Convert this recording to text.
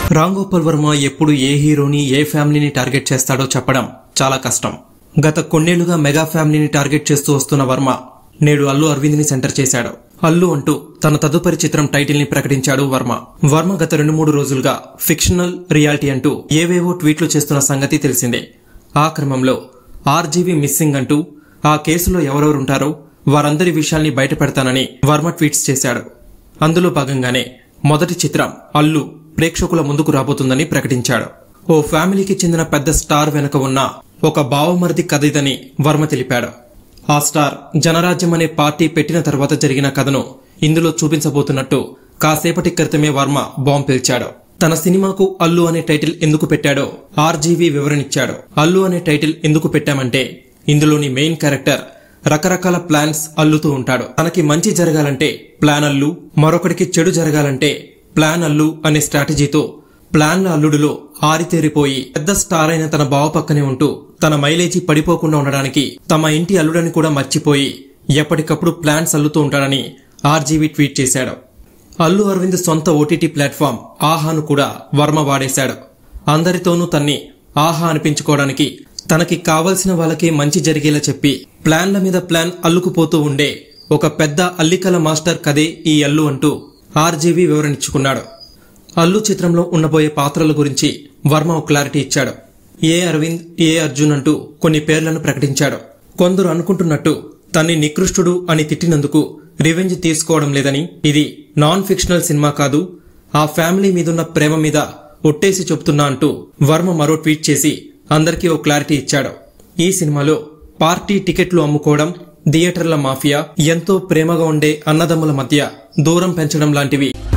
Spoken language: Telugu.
రామ్ గోపాల్ వర్మ ఎప్పుడు ఏ హీరోని ఏ ఫ్యామిలీని టార్గెట్ చేస్తాడో చెప్పడం చాలా కష్టం గత కొన్నేళ్లుగా మెగా ఫ్యామిలీని టార్గెట్ చేస్తూ వస్తున్న వర్మ నేడు అల్లు అరవింద్ ని సెంటర్ చేశాడు అల్లు అంటూ తన తదుపరి చిత్రం టైటిల్ ని ప్రకటించాడు వర్మ వర్మ గత రెండు మూడు రోజులుగా ఫిక్షనల్ రియాలిటీ అంటూ ఏవేవో ట్వీట్లు చేస్తున్న సంగతి తెలిసిందే ఆ క్రమంలో ఆర్జీవీ మిస్సింగ్ అంటూ ఆ కేసులో ఎవరెవరుంటారో వారందరి విషయాల్ని బయటపెడతానని వర్మ ట్వీట్స్ చేశాడు అందులో భాగంగానే మొదటి చిత్రం అల్లు ప్రేక్షకుల ముందుకు రాబోతుందని ప్రకటించాడు ఓ ఫ్యామిలీకి చెందిన పెద్ద స్టార్ వెనుక ఉన్న ఒక బావమరిది కథ ఇదని వర్మ తెలిపాడు ఆ స్టార్ జనరాజ్యం అనే పార్టీ పెట్టిన తర్వాత జరిగిన కథను ఇందులో చూపించబోతున్నట్టు కాసేపటి క్రితమే వర్మ బాంబ్ పేల్చాడు తన సినిమాకు అల్లు అనే టైటిల్ ఎందుకు పెట్టాడో ఆర్జీవీ వివరణిచ్చాడు అల్లు అనే టైటిల్ ఎందుకు పెట్టామంటే ఇందులోని మెయిన్ క్యారెక్టర్ రకరకాల ప్లాన్స్ అల్లుతూ ఉంటాడు తనకి మంచి జరగాలంటే ప్లాన్ అల్లు మరొకడికి చెడు జరగాలంటే ప్లాన్ అల్లు అనే స్ట్రాటజీతో ప్లాన్ల అల్లుడులో ఆరితేరిపోయి పెద్ద స్టార్ అయిన తన బావ పక్కనే ఉంటూ తన మైలేజీ పడిపోకుండా ఉండడానికి తమ ఇంటి అల్లుడని కూడా మర్చిపోయి ఎప్పటికప్పుడు ప్లాన్స్ అల్లుతూ ఉంటాడని ఆర్జీవీ ట్వీట్ చేశాడు అల్లు అరవింద్ సొంత ఓటీటీ ప్లాట్ఫామ్ ఆహాను కూడా వర్మ వాడేశాడు అందరితోనూ తన్ని ఆహా అనిపించుకోవడానికి తనకి కావలసిన వాళ్ళకి మంచి జరిగేలా చెప్పి ప్లాన్ల మీద ప్లాన్ అల్లుకుపోతూ ఉండే ఒక పెద్ద అల్లికల మాస్టర్ కదే ఈ అల్లు అంటూ ఆర్జీవీ వివరణించుకున్నాడు అల్లు చిత్రంలో ఉండబోయే పాత్రల గురించి వర్మ ఒక క్లారిటీ ఇచ్చాడు ఏ అరవింద్ ఏ అర్జున్ అంటూ కొన్ని పేర్లను ప్రకటించాడు కొందరు అనుకుంటున్నట్టు తన్ని నికృష్టుడు అని తిట్టినందుకు రివెంజ్ తీసుకోవడం లేదని ఇది నాన్ ఫిక్షనల్ సినిమా కాదు ఆ ఫ్యామిలీ మీదున్న ప్రేమ మీద ఒట్టేసి చెప్తున్నా అంటూ వర్మ మరో ట్వీట్ చేసి అందరికీ ఓ క్లారిటీ ఇచ్చాడు ఈ సినిమాలో పార్టీ టికెట్లు అమ్ముకోవడం థియేటర్ల మాఫియా ఎంతో ప్రేమగా ఉండే అన్నదమ్ముల మధ్య దూరం పెంచడం లాంటివి